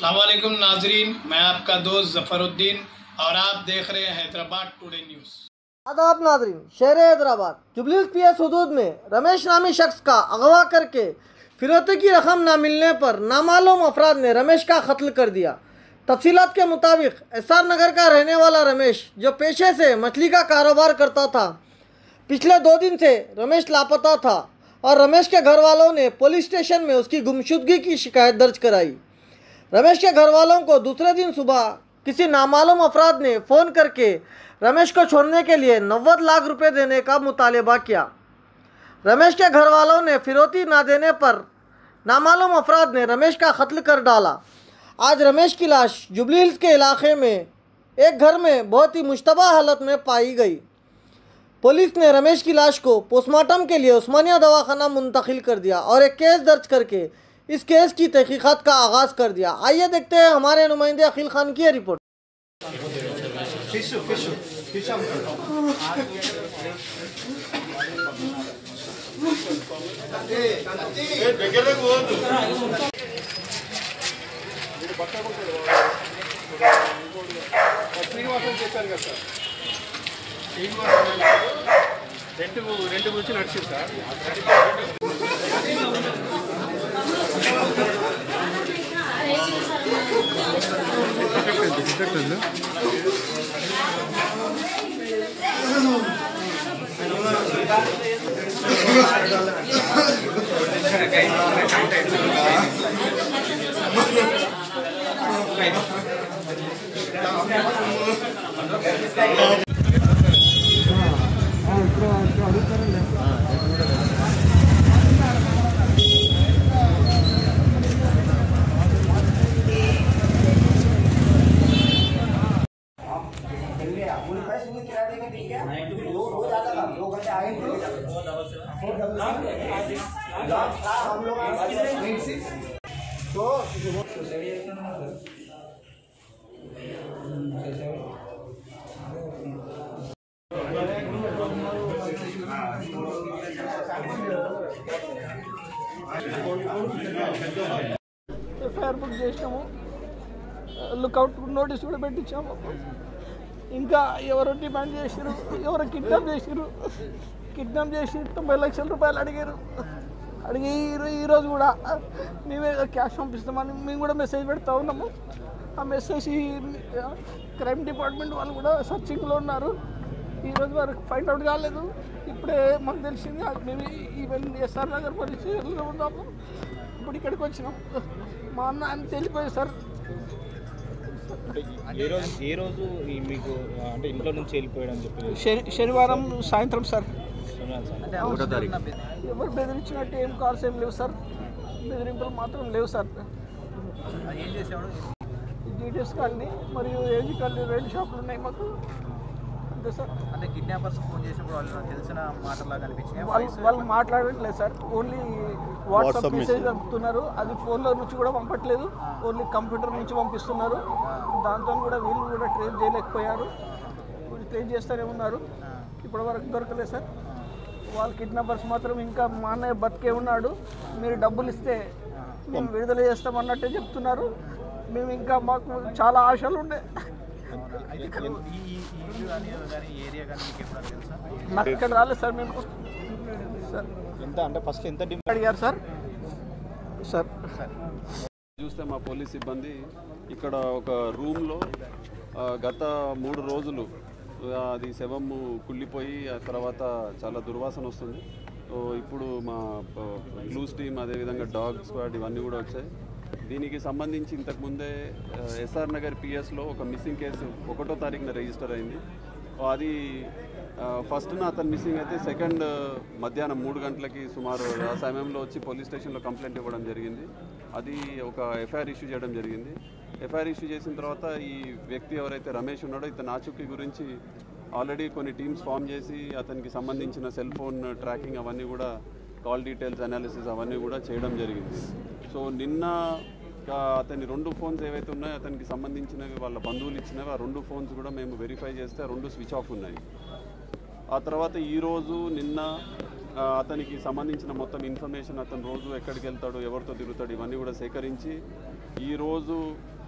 वालेकुम नाजरीन मैं आपका दोस्त जफरुद्दीन और आप देख रहे हैं हैदराबाद टुडे न्यूज़ आदाब नाजरीन शहर हैदराबाद जुबली पी एस हदूद में रमेश नामी शख्स का अगवा करके फिरौती की रकम न मिलने पर नामालूम अफराद ने रमेश का कत्ल कर दिया तफसीलात के मुताबिक एस आर नगर का रहने वाला रमेश जो पेशे से मछली का कारोबार करता था पिछले दो दिन से रमेश लापता था और रमेश के घर वालों ने पुलिस स्टेशन में उसकी गुमशुदगी की शिकायत दर्ज कराई रमेश के घर वालों को दूसरे दिन सुबह किसी नामालूम अफराद ने फ़ोन करके रमेश को छोड़ने के लिए नव्वद लाख रुपए देने का मुतालबा किया रमेश के घर वालों ने फिरौती ना देने पर नामालूम अफराद ने रमेश का कत्ल कर डाला आज रमेश की लाश जुबली हिल्स के इलाके में एक घर में बहुत ही मुशतबा हालत में पाई गई पुलिस ने रमेश की लाश को पोस्टमार्टम के लिए उस्मानिया दवाखाना मुंतकिल कर दिया और एक केस दर्ज करके इस केस की तहकीकात का आगाज़ कर दिया आइए देखते हैं हमारे नुमाइंदे अखिल खान की ये रिपोर्ट రెంట్ రెంట్ గురించి నడిచింది సార్ ఎఫ్ఐఆర్ బుక్ చేసినాము లుకౌట్ నోటీస్ కూడా పెట్టించాము ఇంకా ఎవరు డిమాండ్ చేసిరు ఎవరు కిడ్నాప్ చేసిరు కిడ్నాప్ చేసి తొంభై లక్షల రూపాయలు అడిగారు అడిగి ఈ- ఈరోజు కూడా మేమే క్యాష్ పంపిస్తామని మేము కూడా మెసేజ్ పెడతా ఉన్నాము ఆ మెసేజ్ ఈ క్రైమ్ డిపార్ట్మెంట్ వాళ్ళు కూడా సర్చింగ్లో ఉన్నారు ఈరోజు వరకు ఫైండ్ అవుట్ కాలేదు ఇప్పుడే మాకు తెలిసింది అది మేము ఈవెన్ ఎస్ఆర్ నగర్ పోలీస్ స్టేషన్లో ఉన్నాము ఇప్పుడు ఇక్కడికి వచ్చినాం మా అన్న ఆయన తెలిపోయి సార్ ఏ రోజు ఏ రోజు ఈ మీకు అంటే ఇంట్లో నుంచి వెళ్ళిపోయాడు అని చెప్పి శని శనివారం సాయంత్రం సార్ విన్నాను సార్ ఎవరు బెదిరించినట్టు ఏం కాల్స్ ఏం లేవు సార్ బెదిరింపులు మాత్రం లేవు సార్ జీటీఎస్ కాలనీ మరియు ఏజీ కాలనీ రెండు షాపులు ఉన్నాయి మాకు అంతే సార్ అంటే కిడ్నాపర్స్ ఫోన్ చేసినప్పుడు వాళ్ళు నాకు తెలిసిన మాటలాగా అనిపించినాయి వాళ్ళు వాళ్ళు మాట్లాడట్లేదు సార్ ఓన్లీ వాట్సాప్ మెసేజ్ పంపుతున్నారు అది ఫోన్లో నుంచి కూడా పంపట్లేదు ఓన్లీ కంప్యూటర్ నుంచి పంపిస్తున్నారు దాంతో కూడా వీళ్ళు కూడా ట్రేస్ చేయలేకపోయారు వీళ్ళు ట్రేస్ చేస్తూనే ఉన్నారు ఇప్పటి వరకు దొరకలేదు సార్ వాళ్ళ కిడ్నాపర్స్ మాత్రం ఇంకా మా అన్నయ్య బతికే ఉన్నాడు మీరు డబ్బులు ఇస్తే మేము విడుదల చేస్తామన్నట్టే చెప్తున్నారు మేము ఇంకా మాకు చాలా ఆశలు ఉండే అయితే ఈ ఈ ఈ ఇల్లు కానీ కానీ ఏరియా కానీ మీకు ఎప్పుడైనా తెలుసా నాకు ఇక్కడ రాలేదు సార్ మేము సార్ ఎంత అంటే ఫస్ట్ ఎంత డిమాండ్ అడిగారు సార్ సార్ చూస్తే మా పోలీస్ సిబ్బంది ఇక్కడ ఒక రూమ్లో ఆ, గత మూడు రోజులు ఆ, అది శవము కుళ్ళిపోయి ఆ తర్వాత చాలా దుర్వాసన వస్తుంది సో ఇప్పుడు మా బ్లూస్ టీమ్ అదేవిధంగా డాగ్ స్క్వాడ్ ఇవన్నీ కూడా వచ్చాయి దీనికి సంబంధించి ఇంతకుముందే ఎస్ఆర్ నగర్ పిఎస్లో ఒక మిస్సింగ్ కేసు ఒకటో తారీఖున రిజిస్టర్ అయింది అది ఫస్ట్ అతను మిస్సింగ్ అయితే సెకండ్ మధ్యాహ్నం మూడు గంటలకి సుమారు ఆ సమయంలో వచ్చి పోలీస్ స్టేషన్లో కంప్లైంట్ ఇవ్వడం జరిగింది అది ఒక ఎఫ్ఐఆర్ ఇష్యూ చేయడం జరిగింది ఎఫ్ఐఆర్ ఇష్యూ చేసిన తర్వాత ఈ వ్యక్తి ఎవరైతే రమేష్ ఉన్నాడో ఇతను ఆచూకీ గురించి ఆల్రెడీ కొన్ని టీమ్స్ ఫామ్ చేసి అతనికి సంబంధించిన సెల్ ఫోన్ ట్రాకింగ్ అవన్నీ కూడా కాల్ డీటెయిల్స్ అనాలిసిస్ అవన్నీ కూడా చేయడం జరిగింది సో నిన్న ఆ, అతని రెండు ఫోన్స్ ఏవైతే ఉన్నాయో అతనికి సంబంధించినవి వాళ్ళ బంధువులు ఇచ్చినవి ఆ రెండు ఫోన్స్ కూడా మేము వెరిఫై చేస్తే ఆ రెండు స్విచ్ ఆఫ్ ఉన్నాయి ఆ తర్వాత ఈరోజు నిన్న ఆ, అతనికి సంబంధించిన మొత్తం ఇన్ఫర్మేషన్ అతను రోజు ఎక్కడికి వెళ్తాడు ఎవరితో తిరుగుతాడు ఇవన్నీ కూడా సేకరించి ఈరోజు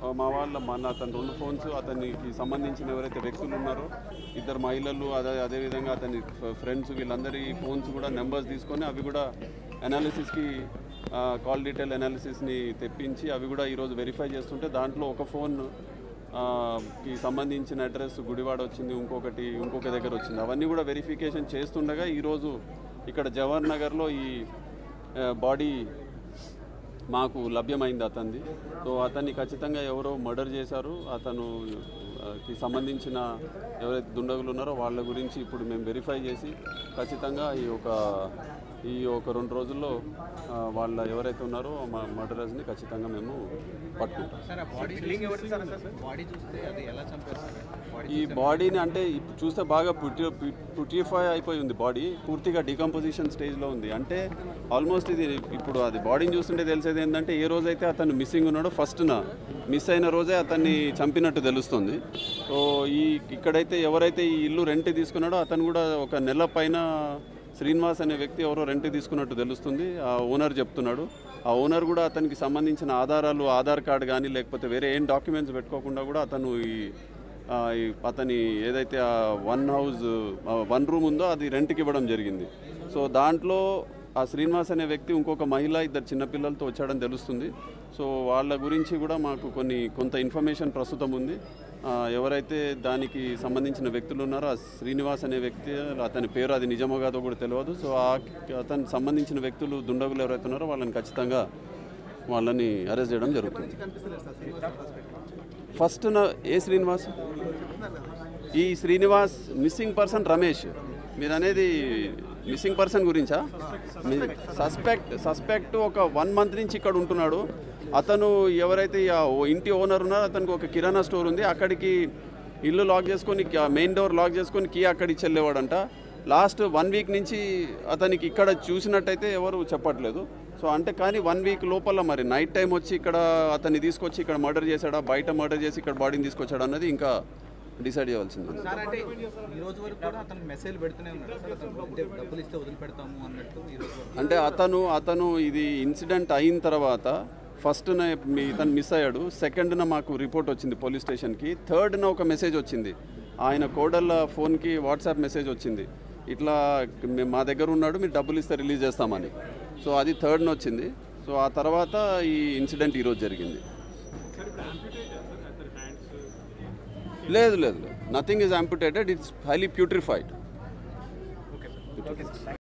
ఆ, మా వాళ్ళ మన అతని రెండు ఫోన్స్ అతనికి సంబంధించిన ఎవరైతే వ్యక్తులు ఉన్నారో ఇద్దరు మహిళలు అదే అదేవిధంగా అతని ఫ్రెండ్స్ వీళ్ళందరి ఫోన్స్ కూడా నెంబర్స్ తీసుకొని అవి కూడా అనాలిసిస్కి కాల్ డీటెయిల్ అనాలిసిస్ని తెప్పించి అవి కూడా ఈరోజు వెరిఫై చేస్తుంటే దాంట్లో ఒక ఫోన్ ఆ, కి సంబంధించిన అడ్రస్ గుడివాడ వచ్చింది ఇంకొకటి ఇంకొక దగ్గర వచ్చింది అవన్నీ కూడా వెరిఫికేషన్ చేస్తుండగా ఈరోజు ఇక్కడ జవహర్ నగర్లో ఈ ఆ, బాడీ మాకు లభ్యమైంది అతనిది సో అతన్ని ఖచ్చితంగా ఎవరో మర్డర్ చేశారు అతను ఆ, కి సంబంధించిన ఎవరైతే దుండగులు ఉన్నారో వాళ్ళ గురించి ఇప్పుడు మేము వెరిఫై చేసి ఖచ్చితంగా ఈ ఒక ఈ ఒక రెండు రోజుల్లో ఆ, వాళ్ళ ఎవరైతే ఉన్నారో మా మర్డరర్స్ని ఖచ్చితంగా మేము పట్టుకుంటాం సార్ ఆ బాడీ ఫీలింగ్ ఎవరు సార్ బాడీ చూస్తే అది ఎలా చంపారు సార్ బాడీ ఈ బాడీని అంటే ఇప్పుడు చూస్తే బాగా పుట్టి పుట్రిఫై అయిపోయి ఉంది బాడీ పూర్తిగా డికంపోజిషన్ స్టేజ్లో ఉంది అంటే ఆల్మోస్ట్ ఇది ఇప్పుడు అది బాడీని చూస్తుంటే తెలిసేది ఏంటంటే ఏ రోజైతే అతను మిస్సింగ్ ఉన్నాడో ఫస్ట్న మిస్ అయిన రోజే అతన్ని చంపినట్టు తెలుస్తుంది సో ఈ ఇక్కడైతే ఎవరైతే ఈ ఇల్లు రెంట్ తీసుకున్నాడో అతను కూడా ఒక నెల పైన శ్రీనివాస్ అనే వ్యక్తి ఎవరో రెంట్ తీసుకున్నట్టు తెలుస్తుంది ఆ ఓనర్ చెప్తున్నాడు ఆ ఓనర్ కూడా అతనికి సంబంధించిన ఆధారాలు ఆధార్ కార్డు కానీ లేకపోతే వేరే ఏం డాక్యుమెంట్స్ పెట్టుకోకుండా కూడా అతను ఈ ఆ, ఈ అతని ఏదైతే ఆ వన్ హౌస్ ఆ వన్ రూమ్ ఉందో అది రెంట్కి ఇవ్వడం జరిగింది సో దాంట్లో ఆ శ్రీనివాస్ అనే వ్యక్తి ఇంకొక మహిళ ఇద్దరు చిన్నపిల్లలతో వచ్చాడని తెలుస్తుంది సో వాళ్ళ గురించి కూడా మాకు కొన్ని కొంత ఇన్ఫర్మేషన్ ప్రస్తుతం ఉంది ఆ, ఎవరైతే దానికి సంబంధించిన వ్యక్తులు ఉన్నారో ఆ శ్రీనివాస్ అనే వ్యక్తి అతని పేరు అది నిజమో కాదో కూడా తెలియదు సో ఆ అతనికి సంబంధించిన వ్యక్తులు దుండగులు ఎవరైతే ఉన్నారో వాళ్ళని ఖచ్చితంగా వాళ్ళని అరెస్ట్ చేయడం జరుగుతుంది ఫస్ట్ నా ఏ శ్రీనివాస్ ఈ శ్రీనివాస్ మిస్సింగ్ పర్సన్ రమేష్ మీరు అనేది మిస్సింగ్ పర్సన్ గురించా సస్పెక్ట్ సస్పెక్ట్ ఒక వన్ మంత్ నుంచి ఇక్కడ ఉంటున్నాడు అతను ఎవరైతే ఆ ఓ ఇంటి ఓనర్ ఉన్నారో అతనికి ఒక కిరాణా స్టోర్ ఉంది అక్కడికి ఇల్లు లాక్ చేసుకొని మెయిన్ డోర్ లాక్ చేసుకొని కీ అక్కడ ఇచ్చి వెళ్ళేవాడంట లాస్ట్ వన్ వీక్ నుంచి అతనికి ఇక్కడ చూసినట్టయితే ఎవరు చెప్పట్లేదు సో అంటే కానీ వన్ వీక్ లోపల మరి నైట్ టైం వచ్చి ఇక్కడ అతన్ని తీసుకొచ్చి ఇక్కడ మర్డర్ చేశాడా బయట మర్డర్ చేసి ఇక్కడ బాడీని తీసుకొచ్చాడా అన్నది ఇంకా డిసైడ్ చేయవలసింది సార్ అంటే ఈ రోజు వరకు కూడా అతను మెసేజ్ పెడుతూనే ఉన్నాడు సార్ అతను అంటే డబ్బులు ఇస్తే వదిలిపెడతాము అన్నట్టు ఈ రోజు వరకు అంటే అతను అతను ఇది ఇన్సిడెంట్ అయిన తర్వాత ఫస్ట్న మీ ఇతను మిస్ అయ్యాడు సెకండ్న మాకు రిపోర్ట్ వచ్చింది పోలీస్ స్టేషన్కి థర్డ్న ఒక మెసేజ్ వచ్చింది ఆయన కోడళ్ళ ఫోన్కి వాట్సాప్ మెసేజ్ వచ్చింది ఇట్లా మేము మా దగ్గర ఉన్నాడు మీరు డబ్బులు ఇస్తే రిలీజ్ చేస్తామని సో అది థర్డ్న వచ్చింది సో ఆ తర్వాత ఈ ఇన్సిడెంట్ ఈరోజు జరిగింది లేదు లేదు nothing is amputated it's highly putrefied